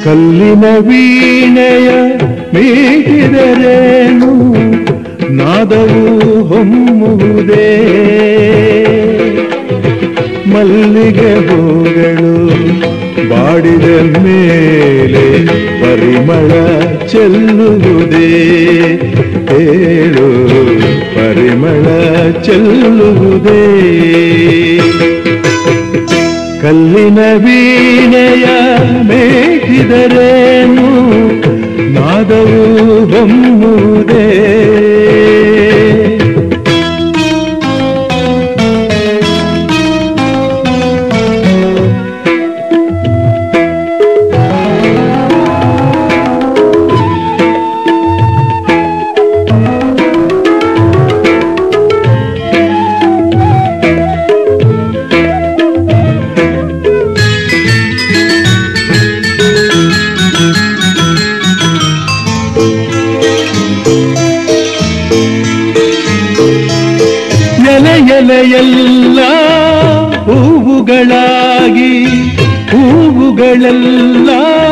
ಕಲ್ಲಿನ ವೀಣೆಯ ಮೀಟಿದರೇನು ನಾದವು ಹೊಮ್ಮುವುದೇ ಮಲ್ಲಿಗೆ ಹೂಗಳು ಬಾಡಿದ ಮೇಲೆ ಪರಿಮಳ ಚೆಲ್ಲುವುದೇ ಹೇಳು ಪರಿಮಳ ಚೆಲ್ಲುವುದೇ ಕಲ್ಲಿನ ವೀಣೆಯ ಮೇಟಿದರೇನು ನಾದವು ಹೊಮ್ಮುವುದೇ ಎಲೆ ಎಲೆಯೆಲ್ಲ ಹೂವುಗಳಾಗಿ ಹೂವುಗಳೆಲ್ಲ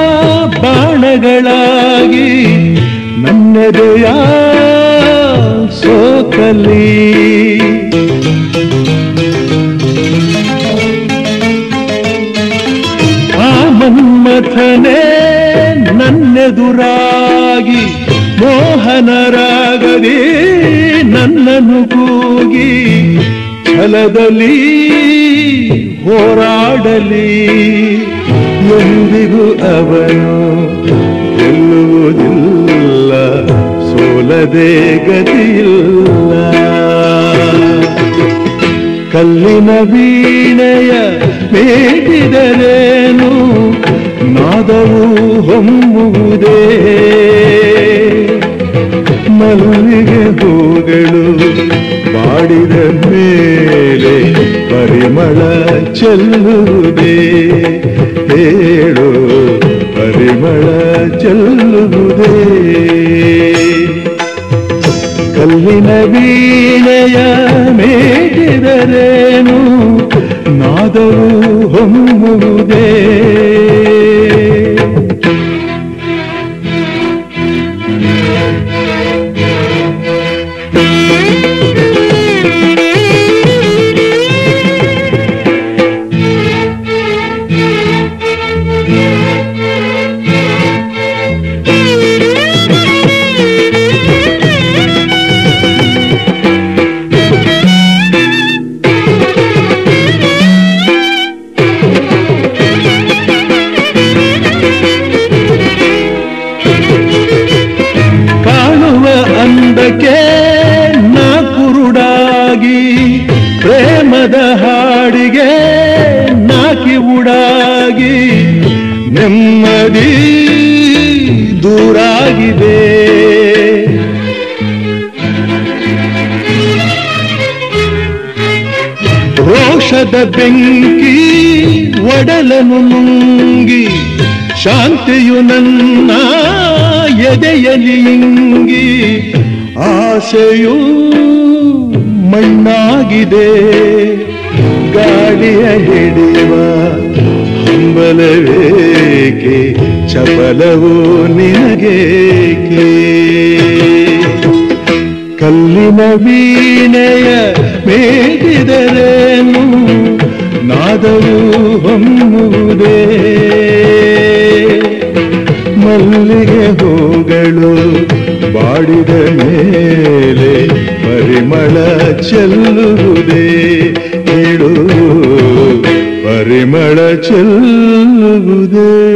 ಬಾಣಗಳಾಗಿ ನನ್ನೆದೆಯ ಸೋಕಲಿ ಆ ಮನ್ಮಥನೇ ನನ್ನೆದುರಾಗಿ ಮೋಹನರಾಗದೆ ನನ್ನನ್ನು ಕೂಗಿ ಛಲದಲ್ಲಿ ಹೋರಾಡಲಿ ಎಂದಿಗೂ ಅವನು ಗೆಲ್ಲುವುದಿಲ್ಲ ಸೋಲದೆ ಗತಿಯಿಲ್ಲ ಕಲ್ಲಿನ ವೀಣೆಯ ಮೇಟಿದರೇನು ನಾದವು ಹೊಮ್ಮುವುದೇ ಮಲ್ಲಿಗೆ ಹೂಗಳು ಬಾಡಿದ ಮೇಲೆ ಪರಿಮಳ ಚೆಲ್ಲುವುದೇ ಹೇಳು ಪರಿಮಳ ಚೆಲ್ಲುವುದೇ ಕಲ್ಲಿನ ವೀಣೆಯ ಮೇಟಿದರೇನು ನಾದವು ಹೊಮ್ಮುವುದೇ ಕಾಣುವ ಅಂದಕ್ಕೆ ನಾ ಕುರುಡಾಗಿ ಪ್ರೇಮದ ಹಾಡಿಗೆ ನಾಕಿ ಉಡಾಗಿ ನೆಮ್ಮದಿ ದೂರಾಗಿದೆ ರೋಷದ ಬೆಂಕಿ ಒಡಲನು ನುಂಗಿ ಶಾಂತಿಯು ನನ್ನ ಎದೆಯಲಿ ಇಂಗಿ ಆಸೆಯು ಮಣ್ಣಾಗಿದೆ ಗಾಳಿಯ ಹಿಡಿಯುವ ಹಂಬಲವೇಕೆ ಚಪಲವು ನಿನಗೇಕೆ ಕಲ್ಲಿನ ವೀಣೆಯ ಮೇಟಿದರೇನು ನಾದವು ಹೊಮ್ಮುವುದೇ ಮಲ್ಲಿಗೆ ಹೂಗಳು ಬಾಡಿದ ಮೇಲೆ ಪರಿಮಳ ಚೆಲ್ಲುವುದೇ ಹೇಳು ಪರಿಮಳ ಚೆಲ್ಲುವುದೇ